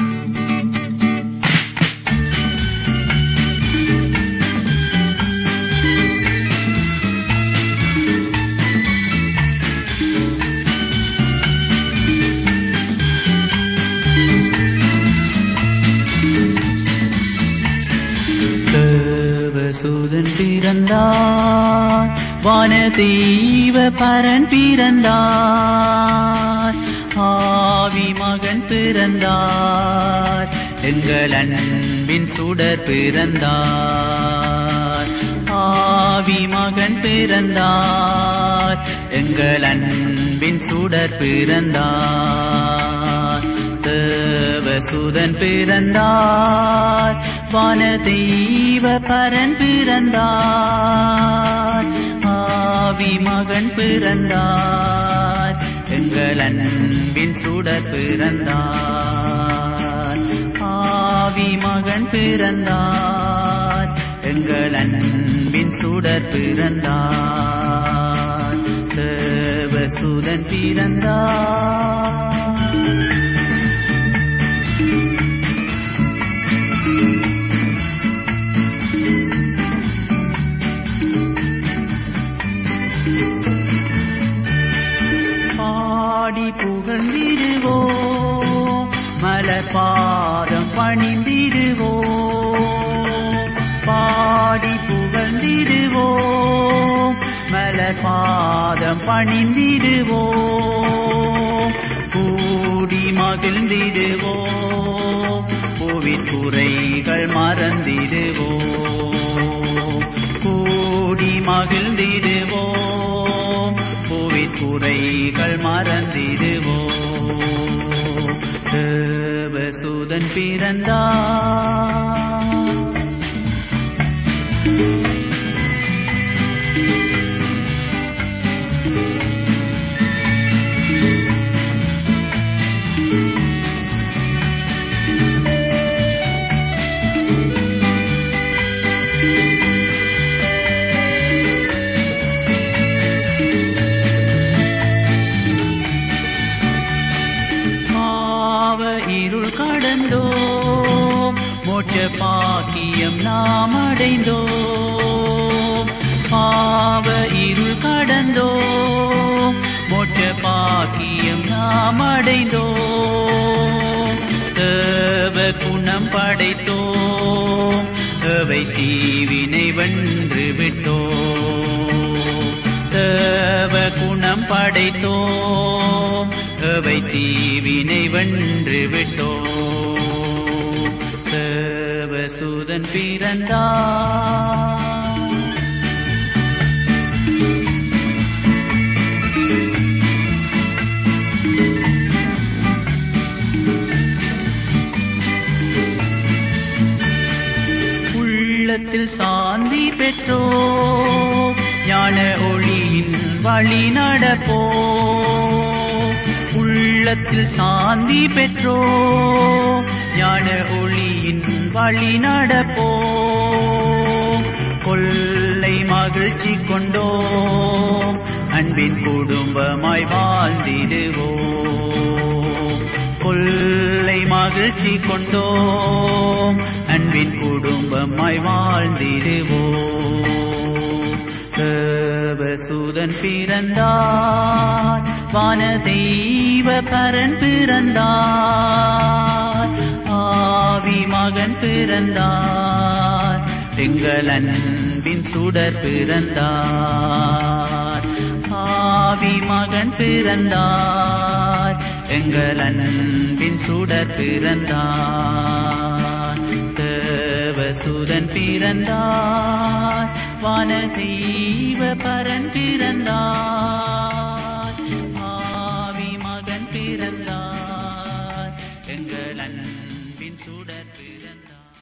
தேவசூதன் பிறந்தார் வானதெய்வ பரன் பிறந்தார் ஆவி மகன் பிறந்தார் எங்கள் அன்பின் சுடர் பிறந்தார் ஆவி மகன் பிறந்தார் எங்கள் அன்பின் சுடர் பிறந்தார் தேவசூதன் பிறந்தார் வானதெய்வ பரன் பிறந்தார் ஆவி மகன் பிறந்தார் எங்கள் அன்பின் சுடர் பிறந்தார் ஆவி மகன் பிறந்தார் எங்கள் அன்பின் சுடர் பிறந்தார் தேவசூதன் பிறந்தார் பாடி புகழ்ந்திடுவோம் மலபாதம் பணிந்திடுவோம் பாடி புகழ்ந்திடுவோம் மலபாதம் பணிந்திடுவோம் கூடி மகிழ்ந்திடுவோம் புவின் குறைகள் மறந்திடுவோம் கூடி மகிழ்ந்திடுவோம் புவின் குறைகள் மறந்திடுவோம் தேவசூதன் பிறந்தார் பாவ இருள் கடந்தோம் மோட்ச பாக்கியம் நாம் அடைந்தோம் பாவ இருள் கடந்தோம் மோட்ச பாக்கியம் நாம் அடைந்தோம் தேவ குணம் படைத்தோம் அவை தீவினை வென்று விட்டோம் தேவ குணம் படைத்தோம் அவை தீவினை வென்று விட்டோம் தேவசூதன் பிறந்தார் உள்ளத்தில் சாந்தி பெற்றோம் ஞான ஒளியின் வழி நடப்போம் உள்ளத்தில் சாந்தி பெற்றோம் ஞான ஒளியின் வழி நடப்போம் கொள்ளை மகிழ்ச்சி கொண்டோம் அன்பின் குடும்பமாய் வாழ்ந்திடுவோம் கொள்ளை மகிழ்ச்சி கொண்டோம் அன்பின் குடும்பமாய் வாழ்ந்திடுவோம் தேவசூதன் பிறந்தார் வானதெய்வ பரன் பிறந்தார் ஆவி மகன் பிறந்தார் எங்கள் அன்பின் சுடர் பிறந்தார் ஆவி மகன் பிறந்தார் எங்கள் அன்பின் சுடர் பிறந்தார் தேவசூதன் பிறந்தார் வானதெய்வ பரன் பிறந்தார்